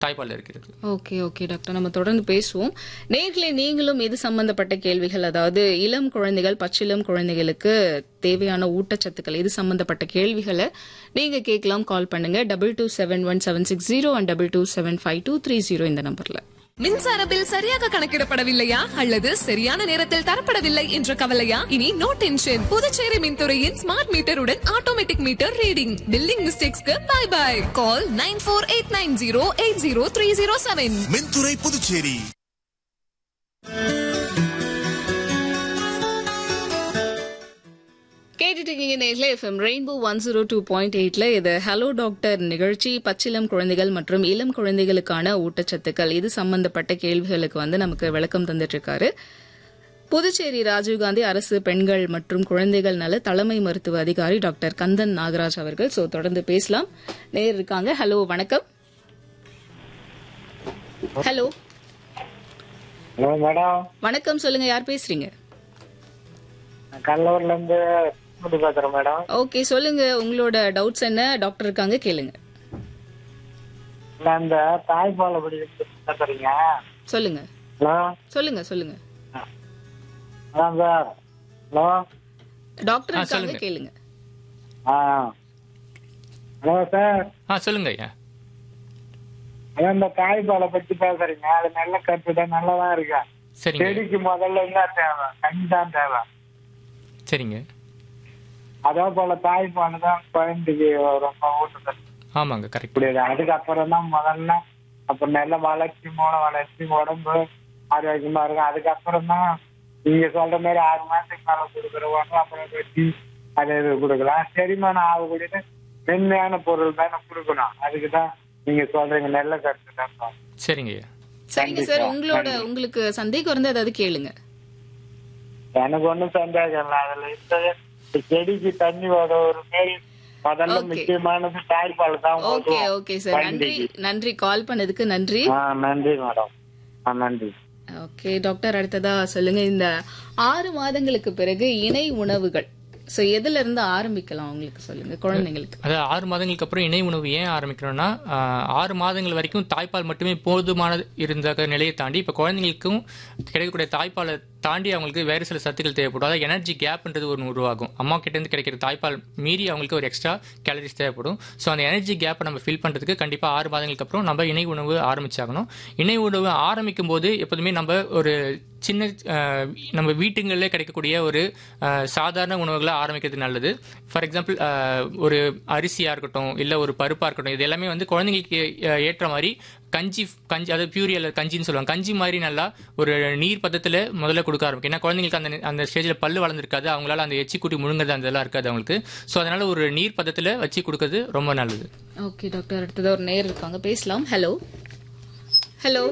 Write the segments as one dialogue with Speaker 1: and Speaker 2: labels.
Speaker 1: தாய்ப்பால் இருக்கிறது
Speaker 2: okay okay doctor நம்ம தொடர்ந்து பேசுவோம் நேர்களே நீங்களும் இது சம்பந்தப்பட்ட கேள்விகள் அதாவது இளம் குழந்தைகள் பச்சிளம் குழந்தைகளுக்கு தேவையான ஊட்டச்சத்துக்கள் இது சம்பந்தப்பட்ட கேள்விகளை நீங்க கேட்கலாம் கால் பண்ணுங்க double two seven one seven six zero and double two seven five two three zero இந்த நம்பர்ல
Speaker 3: மின்சார பில் சரியாக கணக்கிடப்படவில்லையா அல்லது சரியான நேரத்தில் தரப்படவில்லை என்ற கவலையா இனி நோ டென்ஷன் புதுச்சேரி மின்துறையின் ஸ்மார்ட் மீட்டருடன் ஆட்டோமேட்டிக் மீட்டர் ரீடிங் பில்லிங் மிஸ்டேக்ஸ்க்கு bye bye call nine four eight nine zero eight zero three zero seven
Speaker 4: மின்துறை புதுச்சேரி
Speaker 2: கேட்டுட்டு இருக்கீங்க நேர்ல FM rainbow one zero two point எயிட்ல இது ஹலோ டாக்டர் நிகழ்ச்சி பச்சிளம் குழந்தைகள் மற்றும் இளம் குழந்தைகளுக்கான ஊட்டச்சத்துக்கள் இது சம்பந்தப்பட்ட கேள்விகளுக்கு வந்து நமக்கு விளக்கம் தந்துட்டு இருக்காரு புதுச்சேரி ராஜீவ்காந்தி அரசு பெண்கள் மற்றும் குழந்தைகள் நல தலைமை மருத்துவ அதிகாரி டாக்டர் கந்தன் நாகராஜ் அவர்கள் சோ தொடர்ந்து பேசலாம் நேர் இருக்காங்க ஹலோ வணக்கம் ஹலோ
Speaker 5: ஹலோ மேடம்
Speaker 2: வணக்கம் சொல்லுங்க யார் பேசுறீங்க
Speaker 5: நான் கல்லூர்ல இருந்து முடி பேசுறேன் மேடம்
Speaker 2: ஓகே சொல்லுங்க உங்களோட டவுட்ஸ் என்ன டாக்டர் இருக்காங்க கேளுங்க
Speaker 5: நான் இந்த தாய்ப்பாலை படி பேசுறீங்க
Speaker 2: சொல்லுங்க
Speaker 5: ஹலோ
Speaker 2: சொல்லுங்க சொல்லுங்க
Speaker 5: அதான் சார் ஹலோ
Speaker 2: டாக்டர்
Speaker 1: ஆ,
Speaker 2: இருக்காங்க
Speaker 1: சொல்லுங்க.
Speaker 2: கேளுங்க
Speaker 5: ஆ ஹலோ சார்
Speaker 1: ஆ சொல்லுங்க ஐயா
Speaker 5: அதான் இந்த தாய்ப்பாலை பத்தி பேசுறீங்க அது நல்ல கருத்து தான் நல்லதா இருக்கு
Speaker 1: சரிங்க
Speaker 5: செடிக்கு முதல்ல என்ன தேவை கஞ்சி தான் தேவை
Speaker 1: சரிங்க
Speaker 5: அதே போல தாய்ப்பால் தான் குழந்தைக்கு ரொம்ப ஊட்டத்தட்டு
Speaker 1: ஆமாங்க கரெக்ட்
Speaker 5: கூடியது அதுக்கப்புறம் தான் முதல்ல அப்புறம் நல்ல வளர்ச்சி மூல வளர்ச்சி உடம்பு ஆரோக்கியமா இருக்கும் அதுக்கப்புறம் தான் நீங்க சொல்ற மாதிரி ஆறு மாசத்துக்கு மேல கொடுக்குறவங்க அப்புறம் வெட்டி அது இது கொடுக்கலாம் செரிமானம் ஆகக்கூடியது மென்மையான பொருள் தானே கொடுக்கணும் அதுக்கு தான் நீங்க சொல்றீங்க நல்ல கருத்து தான் சார்.
Speaker 1: சரிங்க ஐயா
Speaker 2: சரிங்க சார் உங்களோட உங்களுக்கு சந்தேகம் இருந்தா ஏதாவது கேளுங்க
Speaker 5: எனக்கு ஒண்ணும் சந்தேகம் இல்லை அதுல இருந்தது இந்த செடிக்கு தண்ணி வர ஒரு மாரி முதல்ல
Speaker 2: Okay.
Speaker 5: முக்கியமானது தாய்ப்பால் தான்
Speaker 2: ஓகே
Speaker 5: ஊட்டுவோம்
Speaker 2: ஓகே சார் நன்றி
Speaker 5: குழந்தைக்கு.
Speaker 2: நன்றி கால் பண்ணதுக்கு நன்றி
Speaker 5: ஆ நன்றி மேடம் ஆ நன்றி
Speaker 2: ஓகே டாக்டர் அடுத்ததா சொல்லுங்க இந்த ஆறு மாதங்களுக்கு பிறகு இணை உணவுகள் சோ எதுல இருந்து ஆரம்பிக்கலாம் உங்களுக்கு சொல்லுங்க குழந்தைங்களுக்கு
Speaker 1: அதாவது ஆறு மாதங்களுக்கு அப்புறம் இணை உணவு ஏன் ஆரம்பிக்கணும்னா ஆஹ், ஆறு மாதங்கள் வரைக்கும் தாய்ப்பால் மட்டுமே போதுமானது இருந்த நிலையை தாண்டி இப்போ குழந்தைங்களுக்கும் கிடைக்கக்கூடிய தாய்ப்பாலை தாண்டி அவங்களுக்கு வேறு சில சத்துக்கள் தேவைப்படும் அதாவது எனர்ஜி கேப்ன்றது ஒன்று உருவாகும் அம்மா கிட்ட இருந்து கிடைக்கிற தாய்ப்பால் மீறி அவங்களுக்கு ஒரு எக்ஸ்ட்ரா கேலரிஸ் தேவைப்படும் ஸோ அந்த எனர்ஜி கேப்பை நம்ம ஃபில் பண்ணுறதுக்கு கண்டிப்பாக ஆறு மாதங்களுக்கு அப்புறம் நம்ம இணை உணவு ஆரம்பிச்சாகணும் இணை உணவு ஆரம்பிக்கும் போது எப்போதுமே நம்ம ஒரு சின்ன ஆஹ், நம்ம வீட்டுங்களிலே கிடைக்கக்கூடிய ஒரு ஆஹ், சாதாரண உணவுகளை ஆரம்பிக்கிறது நல்லது ஃபார் எக்ஸாம்பிள் ஒரு அரிசியாக இருக்கட்டும் இல்லை ஒரு பருப்பாக இருக்கட்டும் இது எல்லாமே வந்து குழந்தைங்களுக்கு ஆஹ், ஏற்ற மாதிரி கஞ்சி கஞ்சி அதாவது பியூரி அல்லது கஞ்சின்னு சொல்லுவாங்க கஞ்சி மாதிரி நல்லா ஒரு நீர் பதத்தில் முதல்ல கொடுக்க ஆரம்பிக்கும் ஏன்னா குழந்தைங்களுக்கு அந்த அந்த ஸ்டேஜில் பல்லு வளர்ந்துருக்காது அவங்களால அந்த எச்சி கூட்டி முழுங்குறது அந்த இதெல்லாம் இருக்காது அவங்களுக்கு ஸோ அதனால ஒரு நீர் பதத்தில் வச்சு கொடுக்கறது ரொம்ப நல்லது
Speaker 2: ஓகே டாக்டர் அடுத்ததா ஒரு நேர் இருக்காங்க பேசலாம் ஹலோ ஹலோ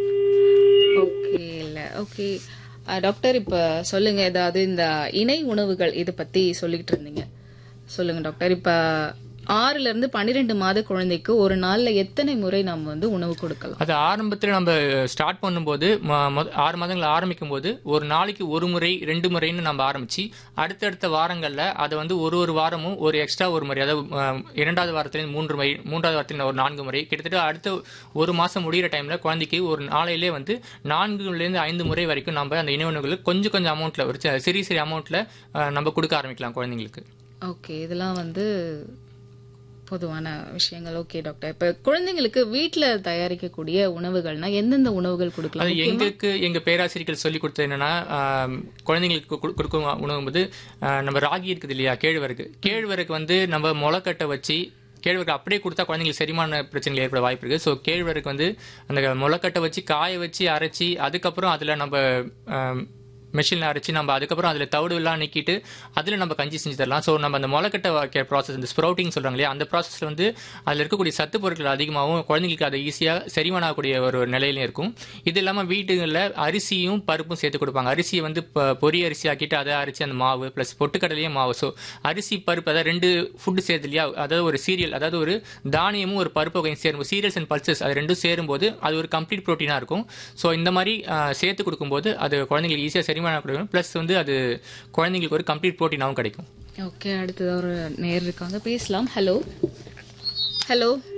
Speaker 2: ஓகே இல்ல ஓகே டாக்டர் இப்ப சொல்லுங்க ஏதாவது இந்த இணை உணவுகள் இதை பத்தி சொல்லிட்டு இருந்தீங்க சொல்லுங்க டாக்டர் இப்ப ஆறுல இருந்து பன்னிரெண்டு மாத குழந்தைக்கு ஒரு நாள்ல எத்தனை முறை நம்ம வந்து உணவு கொடுக்கலாம்
Speaker 1: அது ஆரம்பத்தில் நம்ம ஸ்டார்ட் பண்ணும்போது ம- மொத- ஆறு மாதங்கள் ஆரம்பிக்கும் போது ஒரு நாளைக்கு ஒரு முறை ரெண்டு முறைன்னு நம்ம ஆரம்பிச்சு அடுத்தடுத்த வாரங்களில் அதை வந்து ஒரு ஒரு வாரமும் ஒரு எக்ஸ்ட்ரா ஒரு முறை அதாவது அஹ், இரண்டாவது வாரத்துலேருந்து மூன்று முறை மூன்றாவது வாரத்தில் ஒரு நான்கு முறை கிட்டத்தட்ட அடுத்த ஒரு மாதம் முடிகிற டைமில் குழந்தைக்கு ஒரு நாளையிலே வந்து நான்குலேருந்து ஐந்து முறை வரைக்கும் நம்ம அந்த இணைவனுகளை கொஞ்சம் கொஞ்சம் அமௌண்ட்டில் ஒரு சி- சிறிய சிறிய அமௌண்ட்டில் நம்ம கொடுக்க ஆரம்பிக்கலாம் குழந்தைங்களுக்கு
Speaker 2: ஓகே இதெல்லாம் வந்து பொதுவான விஷயங்கள் ஓகே டாக்டர் இப்ப குழந்தைங்களுக்கு வீட்ல தயாரிக்கக்கூடிய உணவுகள்னா எந்தெந்த உணவுகள் கொடுக்கலாம்
Speaker 1: அது
Speaker 2: முக்கியமா-
Speaker 1: எங்களுக்கு எங்க பேராசிரியர்கள் சொல்லி கொடுத்தது என்னன்னா ஆம், குழந்தைங்களுக்கு கொடு- கொடுக்கும் உணவு வந்து ஆ, நம்ம ராகி இருக்குது இல்லையா கேழ்வரகு கேழ்வரகு வந்து நம்ம முளைக்கட்டை வச்சு கேழ்வரகு அப்படியே கொடுத்தா குழந்தைங்களுக்கு செரிமான பிரச்சனைகள் ஏற்பட வாய்ப்பு இருக்கு ஸோ கேழ்வரகு வந்து அந்த முளைக்கட்டை வச்சு காய வச்சு அரைச்சி அதுக்கப்புறம் அதில் நம்ம ஆம், மெஷினில் அரைச்சி நம்ம அதுக்கப்புறம் அதில் தவிடு எல்லாம் நீக்கிட்டு அதில் நம்ம கஞ்சி செஞ்சு தரலாம் ஸோ நம்ம அந்த முளைக்கட்டை வைக்கிற ப்ராசஸ் இந்த ஸ்ப்ரௌட்டிங் சொல்கிறாங்க இல்லையா அந்த ப்ராசஸில் வந்து அதில் இருக்கக்கூடிய சத்து பொருட்கள் அதிகமாகவும் குழந்தைங்களுக்கு அதை ஈஸியாக செரிமானம் ஆகக்கூடிய ஒரு நிலையிலும் இருக்கும் இது இல்லாமல் வீட்டுகளில் அரிசியும் பருப்பும் சேர்த்து கொடுப்பாங்க அரிசியை வந்து இப்போ பொரி அரிசி ஆக்கிட்டு அதை அரிசி அந்த மாவு ப்ளஸ் பொட்டுக்கடலையும் மாவு ஸோ அரிசி பருப்பு அதாவது ரெண்டு ஃபுட்டு சேர்த்து இல்லையா அதாவது ஒரு சீரியல் அதாவது ஒரு தானியமும் ஒரு பருப்பு வகையும் சேரும் சீரியல்ஸ் அண்ட் பல்சஸ் அது ரெண்டும் சேரும்போது அது ஒரு கம்ப்ளீட் ப்ரோட்டீனாக இருக்கும் ஸோ இந்த மாதிரி ஆஹ், சேர்த்து கொடுக்கும்போது அது குழந்தைங்களுக்கு ஈஸியாக செரிமானம் கொடுக்கும் ப்ளஸ் வந்து அது குழந்தைங்களுக்கு ஒரு கம்ப்ளீட் ப்ரோட்டீனாகவும் கிடைக்கும்
Speaker 2: ஓகே அடுத்தது ஒரு நேர் இருக்காங்க பேசலாம் ஹலோ ஹலோ